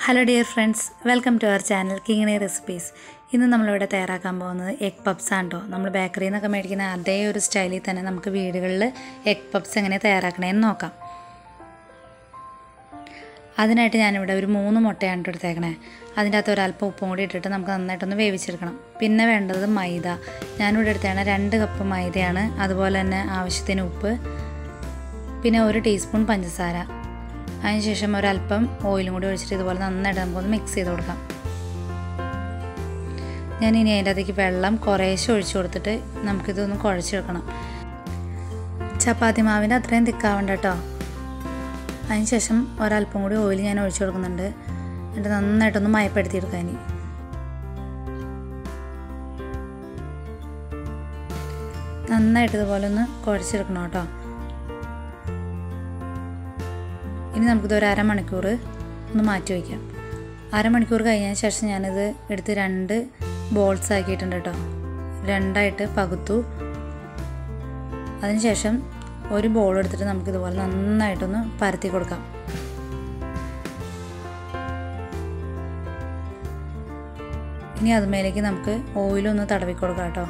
hello dear friends welcome to our channel Kingini recipes ഇന്ന് നമ്മളിവിടെ തയ്യാറാക്കാൻ പോകുന്നത് എഗ് പപ്സ് ആണ് കേട്ടോ നമ്മൾ ബേക്കറിയിൽ നിന്നൊക്കെ മേടിക്കുന്ന അതേ ഒരു സ്റ്റൈലിൽ തന്നെ നമുക്ക് വീടുകളിൽ എഗ് പപ്സ് എങ്ങനെ തയ്യാറാക്കണമെന്ന് നോക്കാം അതിനായിട്ട് ഞാനിവിടെ ഒരു മൂന്ന് മുട്ടയാണ് കേട്ടോ എടുത്തേക്കണേ അതിൻ്റെ അകത്ത് ഒരല്പം ഉപ്പും കൂടി ഇട്ടിട്ട് നമുക്ക് നന്നായിട്ടൊന്ന് വേവിച്ചെടുക്കണം പിന്നെ വേണ്ടത് മൈദ ഞാനിവിടെ എടുത്തേക്കണ രണ്ട് കപ്പ് മൈദയാണ് അതുപോലെ തന്നെ ആവശ്യത്തിന് ഉപ്പ് പിന്നെ ഒരു ടീസ്പൂൺ പഞ്ചസാര അതിനുശേഷം ഒരല്പം ഓയിലും കൂടി ഒഴിച്ചിട്ട് ഇതുപോലെ നന്നായിട്ട് നമുക്കൊന്ന് മിക്സ് ചെയ്ത് കൊടുക്കാം ഞാൻ ഇനി അതിൻ്റെ അകത്തേക്ക് വെള്ളം കുറേശ്ശെ ഒഴിച്ചു കൊടുത്തിട്ട് നമുക്കിതൊന്ന് കുഴച്ചെടുക്കണം ചപ്പാത്തി മാവിൻ്റെ അത്രയും തിക്കാവണ്ട കേട്ടോ അതിനുശേഷം ഒരല്പം കൂടി ഓയിൽ ഞാൻ ഒഴിച്ചു കൊടുക്കുന്നുണ്ട് എന്നിട്ട് നന്നായിട്ടൊന്ന് മയപ്പെടുത്തിയെടുക്കാൻ ഇനി നന്നായിട്ട് ഇതുപോലെ ഒന്ന് കുഴച്ചെടുക്കണം കേട്ടോ ഇനി നമുക്കിത് ഒരു അരമണിക്കൂർ ഒന്ന് മാറ്റി വയ്ക്കാം അരമണിക്കൂർ കഴിഞ്ഞതിന് ശേഷം ഞാനിത് എടുത്ത് രണ്ട് ബോൾസ് ആക്കിയിട്ടുണ്ട് കേട്ടോ രണ്ടായിട്ട് പകുത്തു അതിനുശേഷം ഒരു ബോൾ എടുത്തിട്ട് നമുക്കിതുപോലെ നന്നായിട്ടൊന്ന് പരത്തി കൊടുക്കാം ഇനി അതുമേലേക്ക് നമുക്ക് ഓയിലൊന്ന് തടവി കൊടുക്കാം കേട്ടോ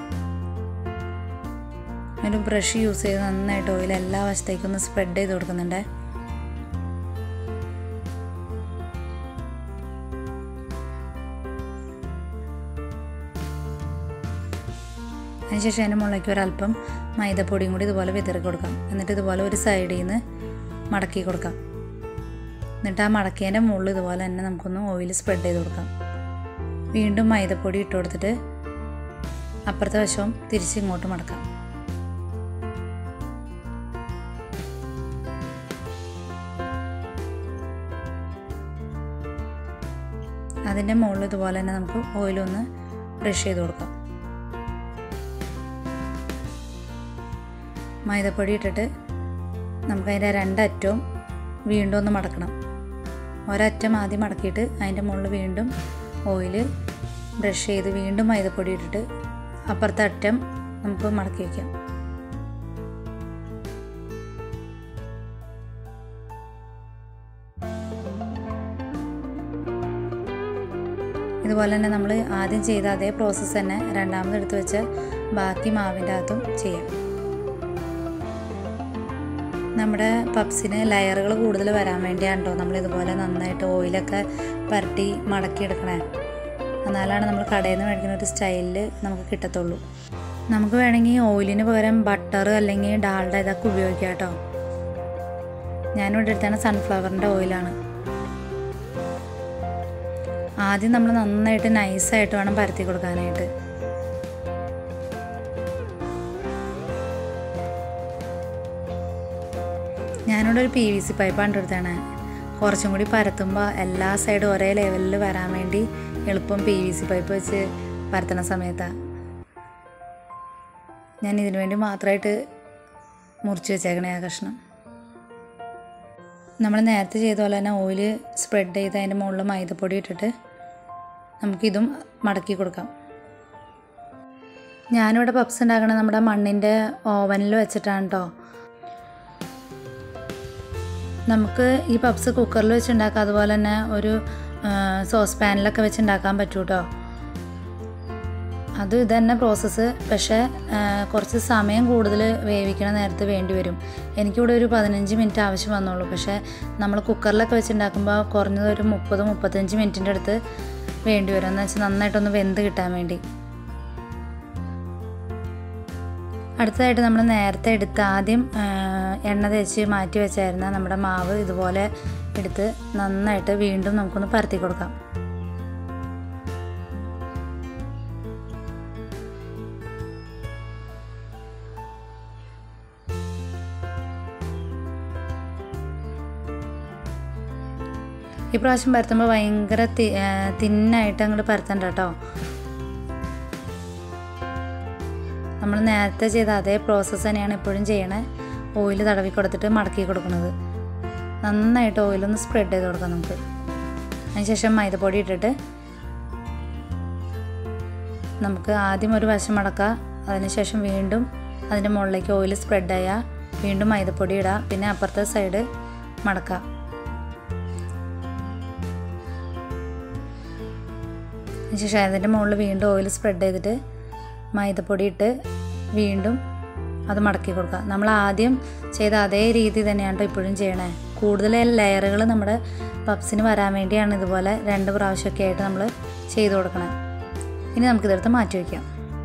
ഒരു ബ്രഷ് യൂസ് ചെയ്ത് നന്നായിട്ട് ഓയിൽ എല്ലാ വശത്തേക്കും ഒന്ന് സ്പ്രെഡ് ചെയ്ത് കൊടുക്കുന്നുണ്ട് അതിനുശേഷം അതിൻ്റെ മുകളിലേക്ക് ഒരല്പം മൈദപ്പൊടിയും കൂടി ഇതുപോലെ വിതറി കൊടുക്കാം എന്നിട്ട് ഇതുപോലെ ഒരു സൈഡിൽ നിന്ന് മടക്കി കൊടുക്കാം എന്നിട്ട് ആ മടക്കിയതിൻ്റെ മുകളിൽ ഇതുപോലെ തന്നെ നമുക്കൊന്ന് ഓയിൽ സ്പ്രെഡ് ചെയ്ത് കൊടുക്കാം വീണ്ടും മൈദപ്പൊടി ഇട്ട് കൊടുത്തിട്ട് അപ്പുറത്തെ വശവും തിരിച്ച് ഇങ്ങോട്ട് മടക്കാം അതിൻ്റെ മുകളിൽ ഇതുപോലെ തന്നെ നമുക്ക് ഓയിലൊന്ന് ബ്രഷ് ചെയ്ത് കൊടുക്കാം മൈദപ്പൊടി ഇട്ടിട്ട് നമുക്കതിൻ്റെ രണ്ടറ്റവും വീണ്ടും ഒന്ന് മടക്കണം ഒരറ്റം ആദ്യം മടക്കിയിട്ട് അതിൻ്റെ മുകളിൽ വീണ്ടും ഓയിൽ ബ്രഷ് ചെയ്ത് വീണ്ടും മൈദപ്പൊടി ഇട്ടിട്ട് അപ്പുറത്തെ അറ്റം നമുക്ക് മടക്കി വയ്ക്കാം ഇതുപോലെ തന്നെ നമ്മൾ ആദ്യം ചെയ്ത അതേ പ്രോസസ്സ് തന്നെ രണ്ടാമത് എടുത്ത് വെച്ച് ബാക്കി മാവിൻ്റെ അകത്തും ചെയ്യാം നമ്മുടെ പപ്സിന് ലെയറുകൾ കൂടുതൽ വരാൻ വേണ്ടിയാണ് കേട്ടോ നമ്മൾ ഇതുപോലെ നന്നായിട്ട് ഓയിലൊക്കെ പരട്ടി മടക്കിയെടുക്കണേ എന്നാലാണ് നമ്മൾ കടയിൽ നിന്ന് മേടിക്കുന്ന ഒരു സ്റ്റൈലിൽ നമുക്ക് കിട്ടത്തുള്ളൂ നമുക്ക് വേണമെങ്കിൽ ഓയിലിന് പകരം ബട്ടർ അല്ലെങ്കിൽ ഡാൽഡ ഇതൊക്കെ ഉപയോഗിക്കാം കേട്ടോ ഞാനിവിടെ എടുത്താണ് സൺഫ്ലവറിൻ്റെ ഓയിലാണ് ആദ്യം നമ്മൾ നന്നായിട്ട് നൈസായിട്ട് വേണം പരത്തി കൊടുക്കാനായിട്ട് ഞാനിവിടെ ഒരു പി വി സി പൈപ്പാണ് എടുത്താണ് കുറച്ചും കൂടി പരത്തുമ്പോൾ എല്ലാ സൈഡും ഒരേ ലെവലിൽ വരാൻ വേണ്ടി എളുപ്പം പി വി സി പൈപ്പ് വെച്ച് പരത്തണ സമയത്താണ് ഞാൻ ഇതിനു വേണ്ടി മാത്രമായിട്ട് മുറിച്ച് വെച്ചേക്കണേ ആ കഷ്ണം നമ്മൾ നേരത്തെ ചെയ്ത പോലെ തന്നെ ഓയിൽ സ്പ്രെഡ് ചെയ്ത് അതിൻ്റെ മുകളിൽ മൈദപ്പൊടി ഇട്ടിട്ട് നമുക്കിതും മടക്കി കൊടുക്കാം ഞാനിവിടെ പപ്സ് ഉണ്ടാക്കണത് നമ്മുടെ മണ്ണിൻ്റെ ഓവനിൽ വെച്ചിട്ടാണ് കേട്ടോ നമുക്ക് ഈ പപ്സ് കുക്കറിൽ വെച്ച് ഉണ്ടാക്കാം അതുപോലെ തന്നെ ഒരു സോസ് പാനിലൊക്കെ വെച്ച് ഉണ്ടാക്കാൻ പറ്റൂ കേട്ടോ അത് ഇതന്നെ പ്രോസസ്സ് പക്ഷേ കുറച്ച് സമയം കൂടുതൽ വേവിക്കണ നേരത്ത് വേണ്ടി വരും എനിക്കിവിടെ ഒരു പതിനഞ്ച് മിനിറ്റ് ആവശ്യം വന്നുള്ളൂ പക്ഷേ നമ്മൾ കുക്കറിലൊക്കെ വെച്ച് ഉണ്ടാക്കുമ്പോൾ കുറഞ്ഞത് ഒരു മുപ്പത് മുപ്പത്തഞ്ച് മിനിറ്റിൻ്റെ അടുത്ത് വേണ്ടി വരും എന്ന് വെച്ചാൽ നന്നായിട്ടൊന്ന് വെന്ത് കിട്ടാൻ വേണ്ടി അടുത്തതായിട്ട് നമ്മൾ നേരത്തെ എടുത്ത് ആദ്യം എണ്ണ തേച്ച് മാറ്റി വെച്ചായിരുന്ന നമ്മുടെ മാവ് ഇതുപോലെ എടുത്ത് നന്നായിട്ട് വീണ്ടും നമുക്കൊന്ന് പരത്തി കൊടുക്കാം ഈ പ്രാവശ്യം പരത്തുമ്പോൾ ഭയങ്കര തിന്നായിട്ട് അങ്ങോട്ട് പരത്തണ്ട കേട്ടോ നമ്മൾ നേരത്തെ ചെയ്ത അതേ പ്രോസസ്സ് തന്നെയാണ് എപ്പോഴും ചെയ്യണേ ഓയിൽ തടവി കൊടുത്തിട്ട് മടക്കി കൊടുക്കുന്നത് നന്നായിട്ട് ഓയിലൊന്ന് സ്പ്രെഡ് ചെയ്ത് കൊടുക്കാം നമുക്ക് അതിനുശേഷം മൈദപ്പൊടി ഇട്ടിട്ട് നമുക്ക് ആദ്യം ഒരു വശം മടക്കാം അതിനുശേഷം വീണ്ടും അതിൻ്റെ മുകളിലേക്ക് ഓയിൽ സ്പ്രെഡ് ആയാൽ വീണ്ടും മൈദപ്പൊടി ഇടാം പിന്നെ അപ്പുറത്തെ സൈഡ് മടക്കാം അതിനുശേഷം അതിൻ്റെ മുകളിൽ വീണ്ടും ഓയിൽ സ്പ്രെഡ് ചെയ്തിട്ട് മൈദപ്പൊടി ഇട്ട് വീണ്ടും അത് മടക്കി കൊടുക്കുക നമ്മൾ ആദ്യം ചെയ്ത അതേ രീതി തന്നെയാണ് കേട്ടോ ഇപ്പോഴും ചെയ്യണേ കൂടുതൽ ലെയറുകൾ നമ്മുടെ പപ്സിന് വരാൻ വേണ്ടിയാണ് ഇതുപോലെ രണ്ട് പ്രാവശ്യമൊക്കെ ആയിട്ട് നമ്മൾ ചെയ്ത് കൊടുക്കണേ ഇനി നമുക്കിതെടുത്ത് മാറ്റി വയ്ക്കാം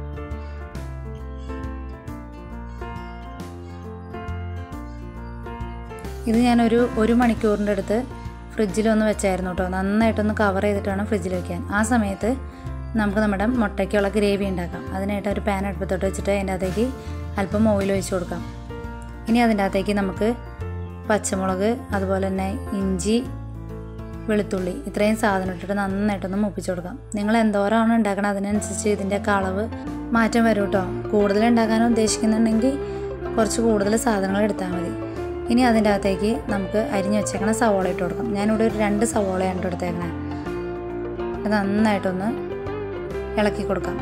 ഇത് ഞാനൊരു ഒരു മണിക്കൂറിൻ്റെ അടുത്ത് ഫ്രിഡ്ജിലൊന്ന് വെച്ചായിരുന്നു കേട്ടോ നന്നായിട്ടൊന്ന് കവർ ചെയ്തിട്ട് വേണം ഫ്രിഡ്ജിൽ വെക്കാൻ ആ സമയത്ത് നമുക്ക് നമ്മുടെ മുട്ടയ്ക്കുള്ള ഗ്രേവി ഉണ്ടാക്കാം അതിനായിട്ട് ഒരു പാൻ അടുപ്പത്തോട്ട് വെച്ചിട്ട് അതിൻ്റെ അകത്തേക്ക് അല്പം ഓയിൽ ഒഴിച്ച് കൊടുക്കാം ഇനി അതിൻ്റെ അകത്തേക്ക് നമുക്ക് പച്ചമുളക് അതുപോലെ തന്നെ ഇഞ്ചി വെളുത്തുള്ളി ഇത്രയും സാധനം ഇട്ടിട്ട് നന്നായിട്ടൊന്ന് മൂപ്പിച്ച് കൊടുക്കാം നിങ്ങൾ എന്തോരമാണ് ഉണ്ടാക്കണം അതിനനുസരിച്ച് ഇതിൻ്റെ അളവ് മാറ്റം വരും കേട്ടോ കൂടുതൽ ഉണ്ടാക്കാൻ ഉദ്ദേശിക്കുന്നുണ്ടെങ്കിൽ കുറച്ച് കൂടുതൽ സാധനങ്ങൾ എടുത്താൽ മതി ഇനി അതിൻ്റെ അകത്തേക്ക് നമുക്ക് അരിഞ്ഞ് വെച്ചേക്കണ സവോള ഇട്ട് കൊടുക്കാം ഞാനിവിടെ ഒരു രണ്ട് സവോളയാണ് ഇട്ട് എടുത്തേക്കണേ ഇത് നന്നായിട്ടൊന്ന് ഇളക്കി കൊടുക്കാം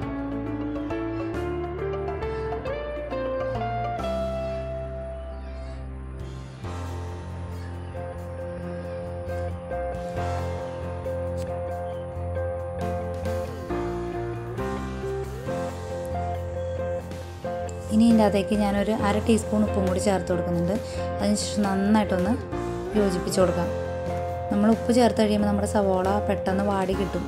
ഇനി ഇതിൻ്റെ അകത്തേക്ക് ഞാനൊരു അര ടീസ്പൂൺ ഉപ്പും കൂടി ചേർത്ത് കൊടുക്കുന്നുണ്ട് അതിനുശേഷം നന്നായിട്ടൊന്ന് യോജിപ്പിച്ച് കൊടുക്കാം നമ്മൾ ഉപ്പ് ചേർത്ത് കഴിയുമ്പോൾ നമ്മുടെ സവോള പെട്ടെന്ന് വാടി കിട്ടും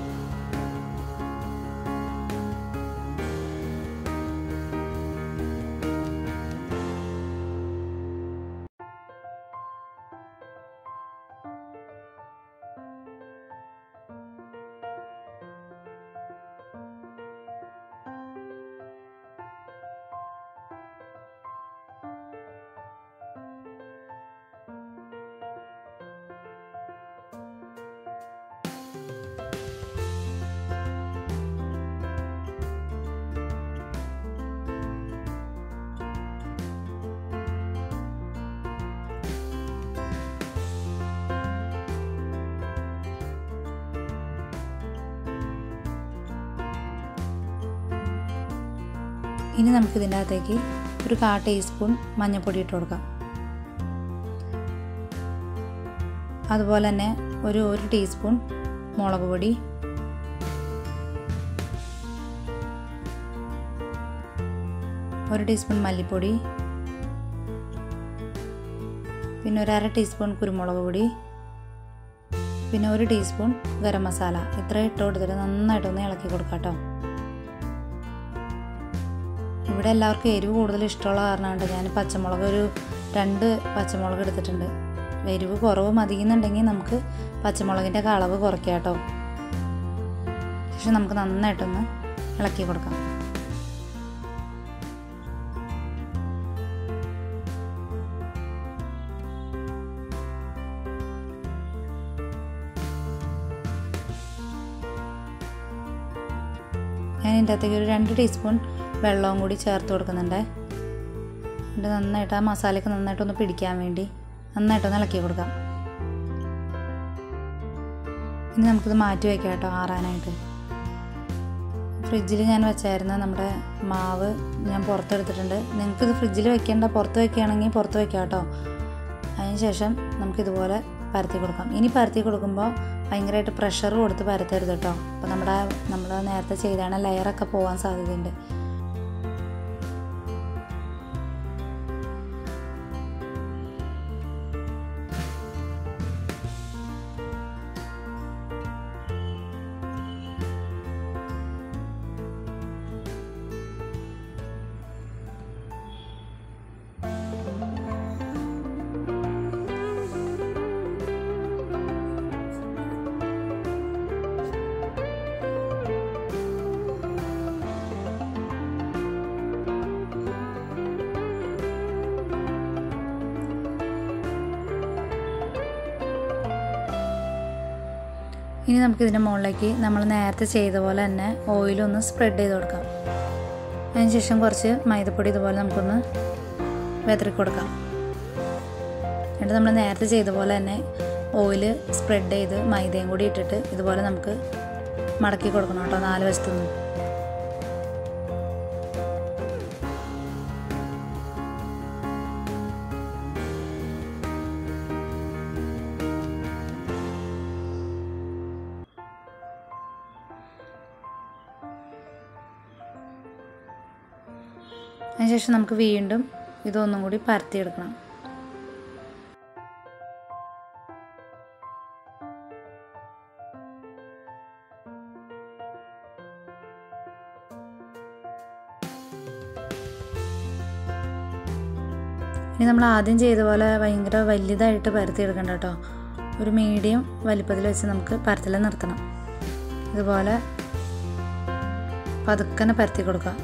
ഇനി നമുക്ക് ഇതിൻ്റെ അകത്തേക്ക് ഒരു കാ ടീസ്പൂൺ മഞ്ഞൾപ്പൊടി ഇട്ട് കൊടുക്കാം അതുപോലെ തന്നെ ഒരു ഒരു ടീസ്പൂൺ മുളക് പൊടി ഒരു ടീസ്പൂൺ മല്ലിപ്പൊടി പിന്നെ ഒരു അര ടീസ്പൂൺ കുരുമുളക് പൊടി പിന്നെ ഒരു ടീസ്പൂൺ ഗരം മസാല ഇത്ര ഇട്ട് കൊടുത്തിട്ട് നന്നായിട്ടൊന്ന് ഇളക്കി കൊടുക്കാം കേട്ടോ ഇവിടെ എല്ലാവർക്കും എരിവ് കൂടുതൽ ഇഷ്ടമുള്ള കാരണമുണ്ട് ഞാൻ പച്ചമുളക് ഒരു രണ്ട് പച്ചമുളക് എടുത്തിട്ടുണ്ട് എരിവ് കുറവ് മതിയെന്നുണ്ടെങ്കിൽ നമുക്ക് പച്ചമുളകിൻ്റെ ഒക്കെ അളവ് കുറയ്ക്കാം കേട്ടോ പക്ഷെ നമുക്ക് നന്നായിട്ടൊന്ന് ഇളക്കി കൊടുക്കാം ഞാൻ ഇതിൻ്റെ അകത്തേക്ക് ഒരു രണ്ട് ടീസ്പൂൺ വെള്ളവും കൂടി ചേർത്ത് കൊടുക്കുന്നുണ്ട് എന്നിട്ട് നന്നായിട്ട് ആ മസാലയ്ക്ക് നന്നായിട്ടൊന്ന് പിടിക്കാൻ വേണ്ടി നന്നായിട്ടൊന്ന് ഇളക്കി കൊടുക്കാം ഇനി നമുക്കിത് മാറ്റി വയ്ക്കാം കേട്ടോ ആറാനായിട്ട് ഫ്രിഡ്ജിൽ ഞാൻ വെച്ചായിരുന്നു നമ്മുടെ മാവ് ഞാൻ പുറത്തെടുത്തിട്ടുണ്ട് നിങ്ങൾക്കിത് ഫ്രിഡ്ജിൽ വെക്കേണ്ട പുറത്ത് വെക്കുകയാണെങ്കിൽ പുറത്ത് വെക്കാം കേട്ടോ അതിനുശേഷം നമുക്കിതുപോലെ പരത്തി കൊടുക്കാം ഇനി പരത്തി കൊടുക്കുമ്പോൾ ഭയങ്കരമായിട്ട് പ്രഷർ കൊടുത്ത് പരത്തരുത് കേട്ടോ അപ്പോൾ നമ്മുടെ നമ്മൾ നേരത്തെ ചെയ്താണ് ലെയറൊക്കെ പോകാൻ സാധ്യതയുണ്ട് ഇനി നമുക്ക് ഇതിൻ്റെ മുകളിലേക്ക് നമ്മൾ നേരത്തെ ചെയ്ത പോലെ തന്നെ ഓയിലൊന്ന് സ്പ്രെഡ് ചെയ്ത് കൊടുക്കാം അതിനുശേഷം കുറച്ച് മൈദപ്പൊടി ഇതുപോലെ നമുക്കൊന്ന് വെതറി കൊടുക്കാം എന്നിട്ട് നമ്മൾ നേരത്തെ ചെയ്ത പോലെ തന്നെ ഓയിൽ സ്പ്രെഡ് ചെയ്ത് മൈദയും കൂടി ഇട്ടിട്ട് ഇതുപോലെ നമുക്ക് മടക്കി കൊടുക്കണം കേട്ടോ നാല് വശത്തുനിന്നും അതിനുശേഷം നമുക്ക് വീണ്ടും ഇതൊന്നും കൂടി പരത്തിയെടുക്കണം ഇനി നമ്മൾ ആദ്യം ചെയ്ത പോലെ ഭയങ്കര വലുതായിട്ട് പരത്തിയെടുക്കണ്ട കേട്ടോ ഒരു മീഡിയം വലിപ്പത്തിൽ വെച്ച് നമുക്ക് പരത്തിൽ നിർത്തണം ഇതുപോലെ പതുക്കനെ പരത്തി കൊടുക്കുക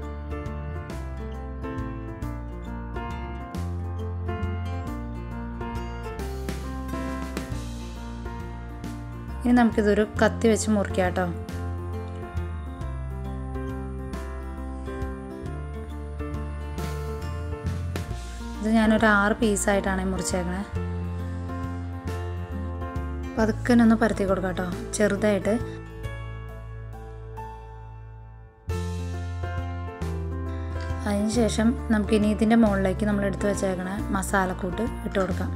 ഇനി നമുക്കിതൊരു കത്തി വെച്ച് മുറിക്കാം കേട്ടോ ഇത് ഞാനൊരു ആറ് പീസായിട്ടാണ് മുറിച്ചേക്കണേ പതുക്കനൊന്ന് പരത്തി കൊടുക്കാം കേട്ടോ ചെറുതായിട്ട് അതിനുശേഷം നമുക്കിനി ഇതിൻ്റെ മുകളിലേക്ക് നമ്മൾ എടുത്ത് വെച്ചേക്കണ മസാലക്കൂട്ട് ഇട്ട് കൊടുക്കാം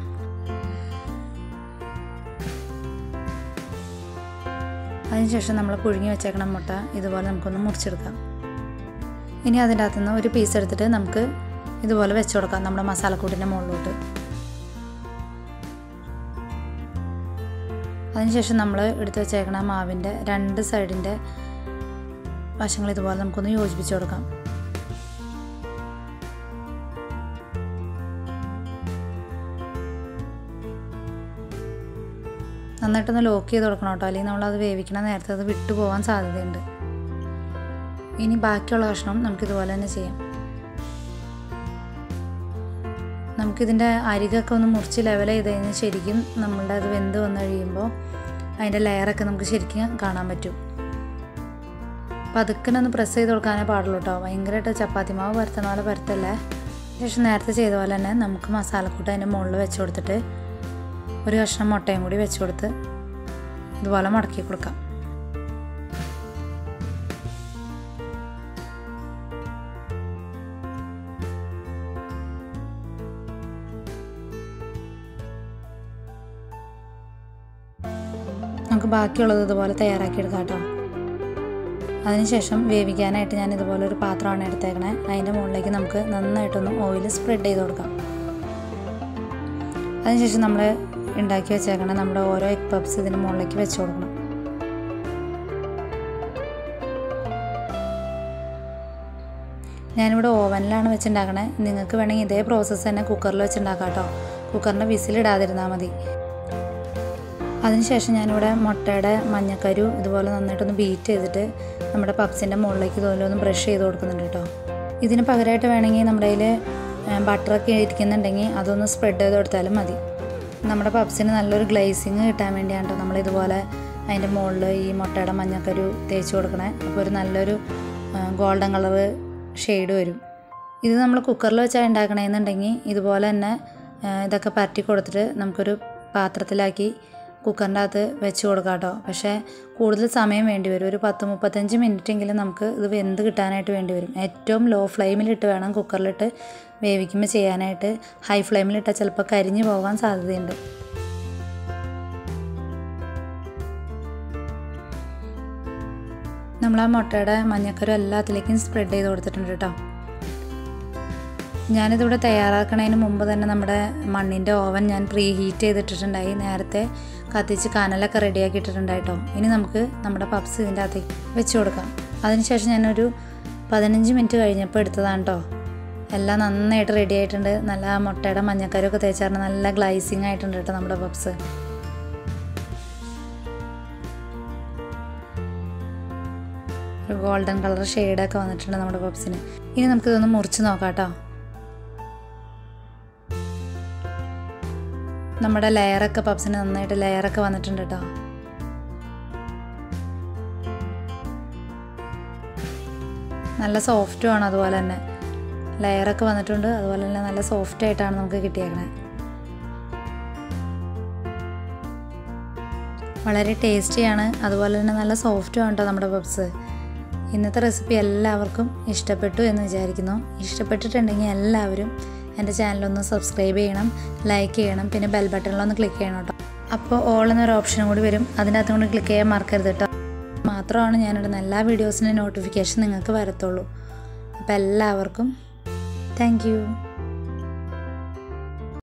അതിനുശേഷം നമ്മൾ പുഴുങ്ങി വെച്ചേക്കണ മുട്ട ഇതുപോലെ നമുക്കൊന്ന് മുറിച്ചെടുക്കാം ഇനി അതിൻ്റെ അകത്തുനിന്ന് ഒരു പീസ് എടുത്തിട്ട് നമുക്ക് ഇതുപോലെ വെച്ച് കൊടുക്കാം നമ്മുടെ മസാലക്കൂട്ടിൻ്റെ മുകളിലോട്ട് അതിനുശേഷം നമ്മൾ എടുത്ത് വെച്ചേക്കണ മാവിൻ്റെ രണ്ട് സൈഡിൻ്റെ വശങ്ങൾ ഇതുപോലെ നമുക്കൊന്ന് യോജിപ്പിച്ച് കൊടുക്കാം നന്നായിട്ടൊന്ന് ലോക്ക് ചെയ്ത് കൊടുക്കണം കേട്ടോ അല്ലെങ്കിൽ നമ്മളത് വേവിക്കണ നേരത്തെ അത് വിട്ടു പോകാൻ സാധ്യതയുണ്ട് ഇനി ബാക്കിയുള്ള കഷ്ണം നമുക്കിതുപോലെ തന്നെ ചെയ്യാം നമുക്കിതിൻ്റെ അരികൊക്കെ ഒന്ന് മുറിച്ച് ലെവൽ ചെയ്ത് കഴിഞ്ഞാൽ ശരിക്കും നമ്മളുടെ അത് വെന്ത് വന്നു കഴിയുമ്പോൾ അതിൻ്റെ ലെയറൊക്കെ നമുക്ക് ശരിക്കും കാണാൻ പറ്റും പതുക്കനൊന്ന് പ്രസ് ചെയ്ത് കൊടുക്കാനേ പാടുള്ളൂ കേട്ടോ ഭയങ്കരമായിട്ട് ചപ്പാത്തി മാവ് പരത്തണ പോലെ പരത്തല്ലേ ശേഷം നേരത്തെ ചെയ്ത പോലെ തന്നെ നമുക്ക് മസാലക്കൂട്ട് അതിൻ്റെ മുകളിൽ വെച്ച് കൊടുത്തിട്ട് ഒരു കഷ്ണം മുട്ടയും കൂടി വെച്ച് കൊടുത്ത് ഇതുപോലെ മടക്കി കൊടുക്കാം നമുക്ക് ബാക്കിയുള്ളത് ഇതുപോലെ തയ്യാറാക്കി എടുക്കാം കേട്ടോ അതിനുശേഷം വേവിക്കാനായിട്ട് ഞാൻ ഇതുപോലെ ഒരു പാത്രമാണ് എടുത്തേക്കണേ അതിൻ്റെ മുകളിലേക്ക് നമുക്ക് നന്നായിട്ടൊന്ന് ഓയിൽ സ്പ്രെഡ് ചെയ്ത് കൊടുക്കാം അതിനുശേഷം നമ്മൾ ഉണ്ടാക്കി വെച്ചേക്കണ നമ്മുടെ ഓരോ എഗ് പപ്സ് ഇതിന് മുകളിലേക്ക് വെച്ച് കൊടുക്കണം ഞാനിവിടെ ഓവനിലാണ് വെച്ചുണ്ടാക്കണേ നിങ്ങൾക്ക് വേണമെങ്കിൽ ഇതേ പ്രോസസ്സ് തന്നെ കുക്കറിൽ വെച്ചുണ്ടാക്കാം കേട്ടോ കുക്കറിൻ്റെ വിസിലിടാതിരുന്നാൽ മതി അതിനുശേഷം ഞാനിവിടെ മുട്ടയുടെ മഞ്ഞക്കരു ഇതുപോലെ നന്നായിട്ടൊന്ന് ബീറ്റ് ചെയ്തിട്ട് നമ്മുടെ പപ്സിൻ്റെ മുകളിലേക്ക് ഇതുപോലെ ഒന്ന് ബ്രഷ് ചെയ്ത് കൊടുക്കുന്നുണ്ട് കേട്ടോ ഇതിന് പകരമായിട്ട് വേണമെങ്കിൽ നമ്മുടെ കയ്യിൽ ബട്ടറൊക്കെ ഇരിക്കുന്നുണ്ടെങ്കിൽ അതൊന്ന് സ്പ്രെഡ് ചെയ്ത് കൊടുത്താലും മതി നമ്മുടെ പപ്സിന് നല്ലൊരു ഗ്ലേസിങ് കിട്ടാൻ വേണ്ടിയാണ് കേട്ടോ നമ്മളിതുപോലെ അതിൻ്റെ മുകളിൽ ഈ മുട്ടയുടെ മഞ്ഞക്കരു തേച്ച് കൊടുക്കണേ അപ്പോൾ ഒരു നല്ലൊരു ഗോൾഡൻ കളറ് ഷെയ്ഡ് വരും ഇത് നമ്മൾ കുക്കറിൽ വെച്ചാൽ ഉണ്ടാക്കണമെന്നുണ്ടെങ്കിൽ ഇതുപോലെ തന്നെ ഇതൊക്കെ പരട്ടി കൊടുത്തിട്ട് നമുക്കൊരു പാത്രത്തിലാക്കി കുക്കറിൻ്റെ അകത്ത് വെച്ച് കൊടുക്കാം കേട്ടോ പക്ഷേ കൂടുതൽ സമയം വേണ്ടി വരും ഒരു പത്ത് മുപ്പത്തഞ്ച് മിനിറ്റെങ്കിലും നമുക്ക് ഇത് വെന്ത് കിട്ടാനായിട്ട് വേണ്ടി വരും ഏറ്റവും ലോ ഫ്ലെയിമിലിട്ട് വേണം കുക്കറിലിട്ട് വേവിക്കുമ്പോൾ ചെയ്യാനായിട്ട് ഹൈ ഫ്ലെയിമിലിട്ടാൽ ചിലപ്പോൾ കരിഞ്ഞു പോകാൻ സാധ്യതയുണ്ട് നമ്മൾ ആ മുട്ടയുടെ മഞ്ഞക്കരു എല്ലാത്തിലേക്കും സ്പ്രെഡ് ചെയ്ത് കൊടുത്തിട്ടുണ്ട് കേട്ടോ ഞാനിതിവിടെ തയ്യാറാക്കണതിന് മുമ്പ് തന്നെ നമ്മുടെ മണ്ണിൻ്റെ ഓവൻ ഞാൻ പ്രീ ഹീറ്റ് ചെയ്തിട്ടിട്ടുണ്ടായി നേരത്തെ കത്തിച്ച് കനലൊക്കെ റെഡിയാക്കി ഇട്ടിട്ടുണ്ടായിട്ടോ ഇനി നമുക്ക് നമ്മുടെ പപ്സ് ഇതിൻ്റെ അകത്തേക്ക് വെച്ച് കൊടുക്കാം അതിനുശേഷം ഞാനൊരു പതിനഞ്ച് മിനിറ്റ് കഴിഞ്ഞപ്പോൾ എടുത്തതാണ് കേട്ടോ എല്ലാം നന്നായിട്ട് റെഡി ആയിട്ടുണ്ട് നല്ല മുട്ടയുടെ മഞ്ഞക്കരൊക്കെ തേച്ചാറിന് നല്ല ഗ്ലൈസിങ് ആയിട്ടുണ്ട് കേട്ടോ നമ്മുടെ പപ്സ് ഒരു ഗോൾഡൻ കളർ ഷെയ്ഡൊക്കെ വന്നിട്ടുണ്ട് നമ്മുടെ പപ്സിന് ഇനി നമുക്കിതൊന്ന് മുറിച്ച് നോക്കാം കേട്ടോ നമ്മുടെ ലെയറൊക്കെ പപ്സിന് നന്നായിട്ട് ലെയറൊക്കെ വന്നിട്ടുണ്ട് കേട്ടോ നല്ല സോഫ്റ്റും ആണ് അതുപോലെ തന്നെ ലെയറൊക്കെ വന്നിട്ടുണ്ട് അതുപോലെ തന്നെ നല്ല സോഫ്റ്റ് ആയിട്ടാണ് നമുക്ക് കിട്ടിയേക്കണേ വളരെ ടേസ്റ്റിയാണ് അതുപോലെ തന്നെ നല്ല സോഫ്റ്റും ആണ് കേട്ടോ നമ്മുടെ പപ്സ് ഇന്നത്തെ റെസിപ്പി എല്ലാവർക്കും ഇഷ്ടപ്പെട്ടു എന്ന് വിചാരിക്കുന്നു ഇഷ്ടപ്പെട്ടിട്ടുണ്ടെങ്കിൽ എല്ലാവരും എൻ്റെ ചാനലൊന്ന് സബ്സ്ക്രൈബ് ചെയ്യണം ലൈക്ക് ചെയ്യണം പിന്നെ ബെൽ ബട്ടണിലൊന്ന് ക്ലിക്ക് ചെയ്യണം കേട്ടോ അപ്പോൾ ഓൾ എന്നൊരു ഓപ്ഷനും കൂടി വരും അതിനകത്ത് കൊണ്ട് ക്ലിക്ക് ചെയ്യാൻ മറക്കരുത് കേട്ടോ മാത്രമാണ് ഞാനിടുന്ന എല്ലാ വീഡിയോസിൻ്റെ നോട്ടിഫിക്കേഷൻ നിങ്ങൾക്ക് വരത്തുള്ളൂ അപ്പോൾ എല്ലാവർക്കും താങ്ക് യു